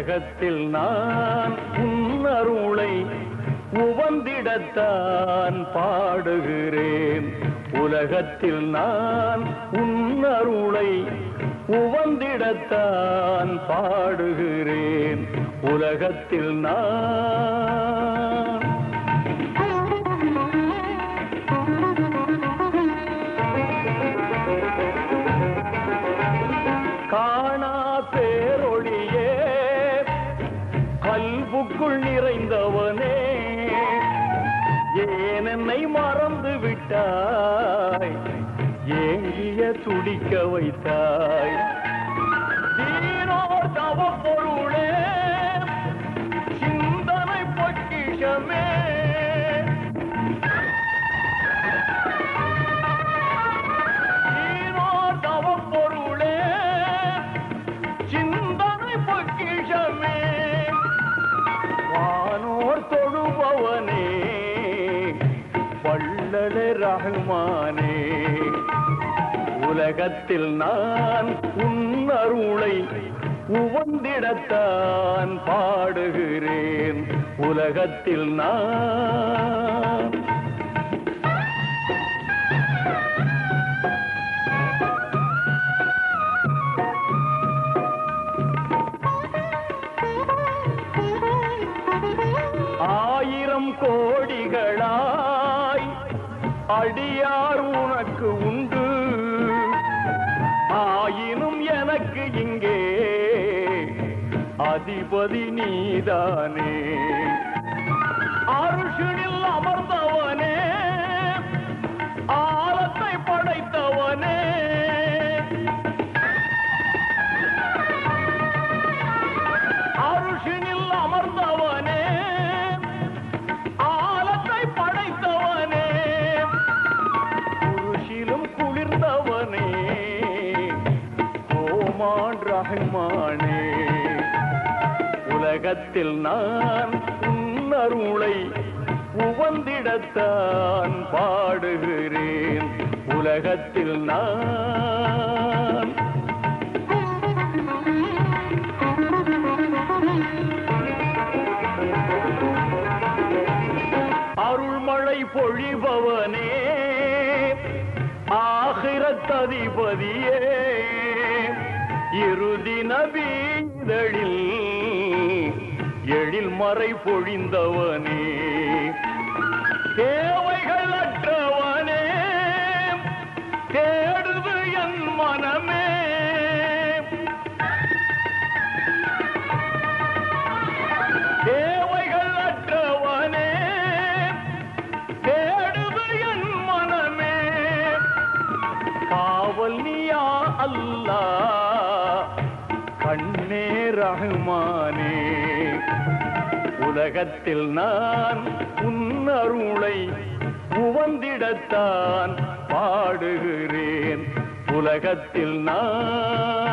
உலகத்தில் நான் உன் அருளை உவந்திடத்தான் பாடுகிறேன் உலகத்தில் நான் உன் அருளை உவந்திடத்தான் பாடுகிறேன் உலகத்தில் நான் காணா பேரொழியே கல்புக்குள் நிறைந்தவனே ஏன் என்னை மறந்து விட்டாய் ஏங்கிய துடிக்க வைத்தாய் தீனோ தவ பொருளே சிந்தனை பொக்கிஷமே தீனோ தவ பொருளே சிந்தனை பொக்கிஷமே வானோர் தொழுபவனே வள்ளலே ரஹ்மானே உலகத்தில் நான் உன் அருளை உவந்திடத்தான் பாடுகிறேன் உலகத்தில் நான் ஆயிரம் கோடிகளாய் அடியார் உனக்கு உண்டு ஆயினும் எனக்கு இங்கே அதிபதி நீதானே அருஷனில் அமர்ந்தவனே ஆலத்தை படைத்தவனே அருஷனில் அமர்ந்தவனே ஆலத்தை படைத்தவனே குருஷிலும் குளிர்ந்தவனே கோமான் ரஹ்மானே உலகத்தில் நான் உன் அருளை உவந்திடத்தான் பாடுகிறேன் உலகத்தில் நான் அருள்மழை பொழிபவனே ஆகிரத்ததிபதியே இறுதி நபீதழில் எழில் மறை பொழிந்தவனே தேவைகள் அற்றவனே தேடுது என் மனமே தேவைகள் அற்றவனே தேடுது என் மனமே காவல் நீயா அல்லா கண்ணே ரஹ்மானே உலகத்தில் நான் உன் அருளை உவந்திடத்தான் பாடுகிறேன் உலகத்தில் நான்